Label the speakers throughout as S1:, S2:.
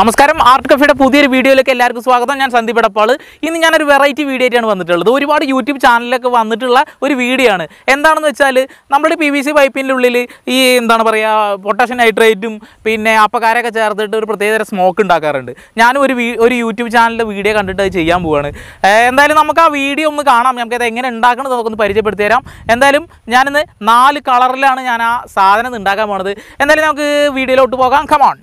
S1: നമസ്കാരം ആർട്ട് കഫയുടെ പുതിയൊരു വീഡിയോയിലേക്ക് എല്ലാവർക്കും സ്വാഗതം ഞാൻ സന്ദീപ് എടപ്പാൾ ഇന്ന് ഞാനൊരു വെറൈറ്റി വീഡിയോ ആയിട്ടാണ് വന്നിട്ടുള്ളത് ഒരുപാട് യൂട്യൂബ് ചാനലിലൊക്കെ വന്നിട്ടുള്ള ഒരു വീഡിയോ ആണ് എന്താണെന്ന് വെച്ചാൽ നമ്മുടെ പി വി സി പൈപ്പിൻ്റെ ഉള്ളിൽ ഈ എന്താണ് പറയുക പൊട്ടാഷ്യം നൈട്രേറ്റും പിന്നെ അപ്പക്കാരൊക്കെ ചേർത്തിട്ട് ഒരു പ്രത്യേകതരം സ്മോക്ക് ഉണ്ടാക്കാറുണ്ട് ഞാനും ഒരു വീ- ഒരു യൂട്യൂബ് ചാനലിലെ വീഡിയോ കണ്ടിട്ട് അത് ചെയ്യാൻ പോവാണ് ഏഹ് എന്തായാലും നമുക്ക് ആ വീഡിയോ ഒന്ന് കാണാം നമുക്കത് എങ്ങനെ ഉണ്ടാക്കണത് നമുക്കൊന്ന് പരിചയപ്പെടുത്തി തരാം എന്തായാലും ഞാനിന്ന് നാല് കളറിലാണ് ഞാൻ ആ സാധനം ഉണ്ടാക്കാൻ പോണത് എന്തായാലും നമുക്ക് വീഡിയോയിലോട്ട് പോകാം കമോൺ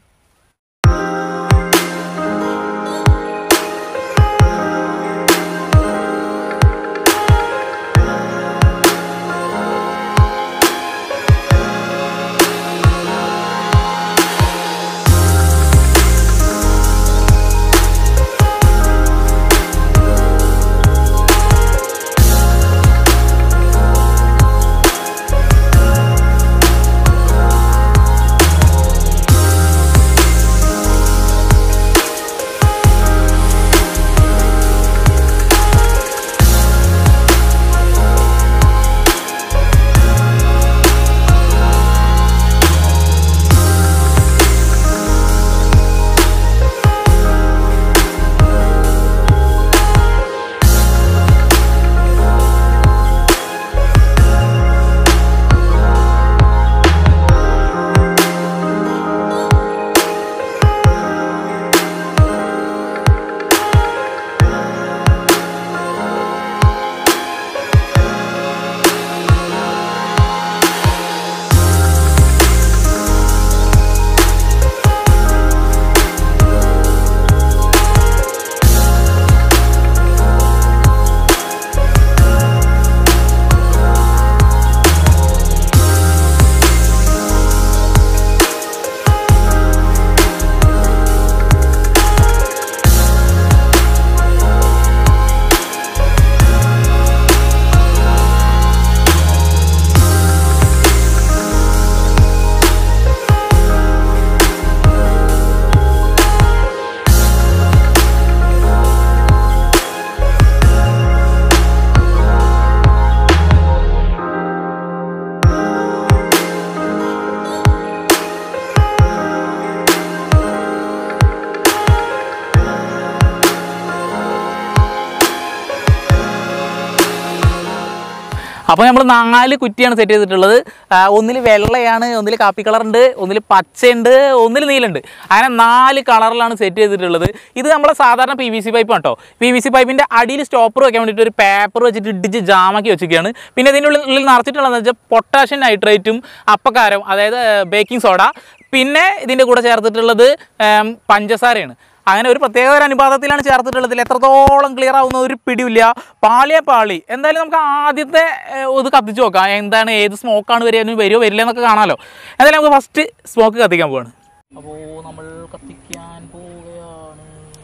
S1: അപ്പോൾ നമ്മൾ നാല് കുറ്റിയാണ് സെറ്റ് ചെയ്തിട്ടുള്ളത് ഒന്നിൽ വെള്ളയാണ് ഒന്നിൽ കാപ്പി കളറുണ്ട് ഒന്നിൽ പച്ചയുണ്ട് ഒന്നിൽ നീലുണ്ട് അങ്ങനെ നാല് കളറിലാണ് സെറ്റ് ചെയ്തിട്ടുള്ളത് ഇത് നമ്മളെ സാധാരണ പി വി സി പൈപ്പ് കേട്ടോ പി വി സി പൈപ്പിൻ്റെ അടിയിൽ സ്റ്റോപ്പർ വെക്കാൻ വേണ്ടിയിട്ട് ഒരു പേപ്പർ വെച്ചിട്ട് ഇടിച്ച് ജാമാക്കി വെച്ചിരിക്കുകയാണ് പിന്നെ ഇതിൻ്റെ ഉള്ളിൽ ഉള്ളിൽ നിറച്ചിട്ടുള്ളതെന്ന് വെച്ചാൽ പൊട്ടാഷ്യം നൈട്രേറ്റും അപ്പക്കാരം അതായത് ബേക്കിംഗ് സോഡ പിന്നെ ഇതിൻ്റെ കൂടെ ചേർത്തിട്ടുള്ളത് ഏം, പഞ്ചസാരയാണ് അങ്ങനെ ഒരു പ്രത്യേക ഒരു അനുപാതത്തിലാണ് ചേർത്തിട്ടുള്ളത് ഇതിൽ എത്രത്തോളം ക്ലിയർ ആവുന്ന ഒരു പിടിയില്ല പാളിയെ പാളി എന്തായാലും നമുക്ക് ആദ്യത്തെ ഏഹ്, ഇത് കത്തിച്ച് നോക്കാം എന്താണ് ഏത് സ്മോക്കാണ് വരിക ഇനി വരുമോ വരില്ല എന്നൊക്കെ കാണാമല്ലോ എന്തായാലും നമുക്ക് ഫസ്റ്റ് സ്മോക്ക് കത്തിക്കാൻ പോവാണ് അപ്പോൾ നമ്മൾ കത്തിക്കാൻ പോവുകയാണ്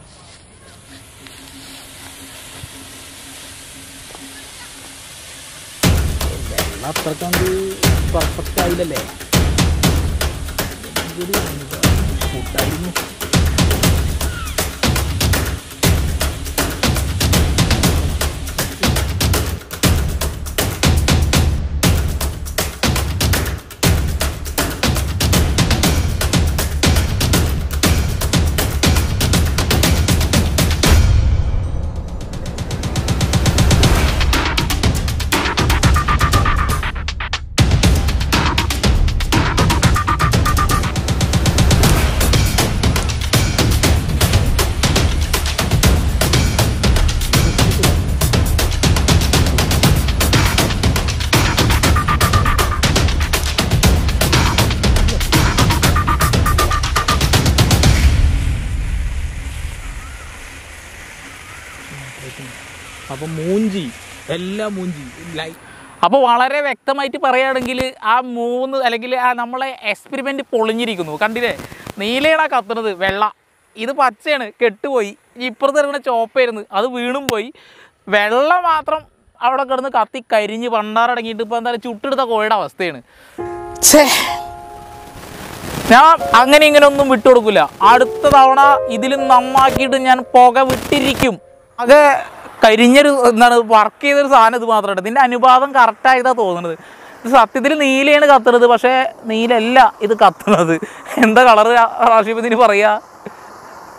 S1: വെള്ളം അത്രക്കണ്ട് പെർഫെക്റ്റ് ആയില്ലല്ലേ കൂട്ടായിരുന്നു അപ്പം മൂഞ്ചി എല്ലാം മൂഞ്ചി ലൈ അപ്പോൾ വളരെ വ്യക്തമായിട്ട് പറയുകയാണെങ്കിൽ ആ മൂന്ന് അല്ലെങ്കിൽ ആ നമ്മളെ എക്സ്പെരിമെൻ്റ് പൊളിഞ്ഞിരിക്കുന്നു കണ്ടില്ലേ നീലയാണ് കത്തുന്നത് വെള്ള ഇത് പച്ചയാണ് കെട്ടുപോയി ഇപ്പുറത്ത് ഇറങ്ങുന്ന ചോപ്പായിരുന്നു അത് വീണും പോയി വെള്ള മാത്രം അവിടെ കിടന്ന് കത്തി കരിഞ്ഞ് പണ്ടാറടങ്ങിയിട്ട് ഇപ്പോൾ എന്തായാലും ചുട്ടെടുത്ത കോഴിയുടെ അവസ്ഥയാണ് ഛേ ഞാൻ അങ്ങനെ ഇങ്ങനെ ഒന്നും വിട്ടുകൊടുക്കില്ല അടുത്ത തവണ ഇതിലും നന്നാക്കിയിട്ട് ഞാൻ പുക വിട്ടിരിക്കും അത് കരിഞ്ഞൊരു എന്താണ് വർക്ക് ചെയ്തൊരു സാധനം ഇത് മാത്രമാണ് ഇതിൻ്റെ അനുപാതം കറക്റ്റായതാണ് തോന്നുന്നത് ഇത് സത്യത്തിൽ നീലയാണ് കത്തുന്നത് പക്ഷേ നീലല്ല ഇത് കത്തുന്നത് എന്താ കളറ് റാഷിബ് ഇതിന് പറയുക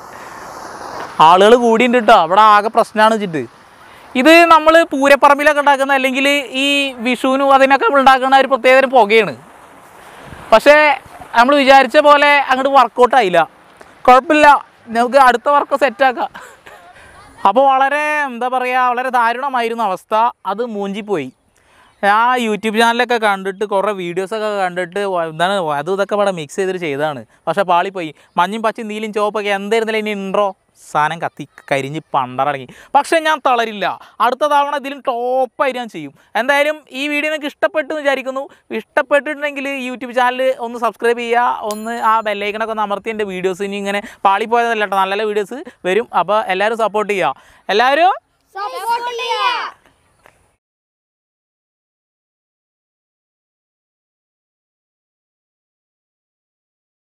S1: ആളുകൾ കൂടിയുണ്ട് കേട്ടോ അവിടെ ആകെ പ്രശ്നമാണ് വെച്ചിട്ട് ഇത് നമ്മൾ പൂരപ്പറമ്പിലൊക്കെ ഉണ്ടാക്കുന്ന അല്ലെങ്കിൽ ഈ വിഷുവിനും അതിനൊക്കെ ഉണ്ടാക്കുന്ന ഒരു പ്രത്യേകതരം പുകയാണ് പക്ഷേ നമ്മൾ വിചാരിച്ച പോലെ അങ്ങോട്ട് വർക്കൗട്ട് ആയില്ല കുഴപ്പമില്ല നമുക്ക് അടുത്ത വർക്ക് സെറ്റാക്കാം അപ്പോൾ വളരെ എന്താ പറയുക വളരെ ദാരുണമായിരുന്നു അവസ്ഥ അത് മൂഞ്ചിപ്പോയി ആ യൂട്യൂബ് ചാനലൊക്കെ കണ്ടിട്ട് കുറേ വീഡിയോസൊക്കെ കണ്ടിട്ട് വ- എന്താണ് അതും ഇതൊക്കെ ഇവിടെ മിക്സ് ചെയ്തിട്ട് ചെയ്തതാണ് പക്ഷേ പാളിപ്പോയി മഞ്ഞും പച്ചയും നീലും ചുവപ്പൊക്കെ എന്തായിരുന്നില്ല ഇനി ഇൻട്രോ സാധനം കത്തി കരിഞ്ഞ് പണ്ടറങ്ങി പക്ഷേ ഞാൻ തളരില്ല അടുത്ത തവണ ഇതിലും ടോപ്പായിട്ട് ഞാൻ ചെയ്യും എന്തായാലും ഈ വീഡിയോ നിങ്ങൾക്ക് ഇഷ്ടപ്പെട്ടു എന്ന് വിചാരിക്കുന്നു ഇഷ്ടപ്പെട്ടിട്ടുണ്ടെങ്കിൽ ഈ യൂട്യൂബ് ചാനൽ ഒന്ന് സബ്സ്ക്രൈബ് ചെയ്യുക ഒന്ന് ആ ബെല്ലൈക്കണൊക്കെ ഒന്ന് അമർത്തി എൻ്റെ വീഡിയോസ് ഇനി ഇങ്ങനെ പാളിപ്പോയതല്ല കേട്ടോ നല്ല നല്ല വീഡിയോസ് വരും അപ്പോൾ എല്ലാവരും സപ്പോർട്ട് ചെയ്യുക എല്ലാവരും
S2: സപ്പോർട്ട് ചെയ്യാ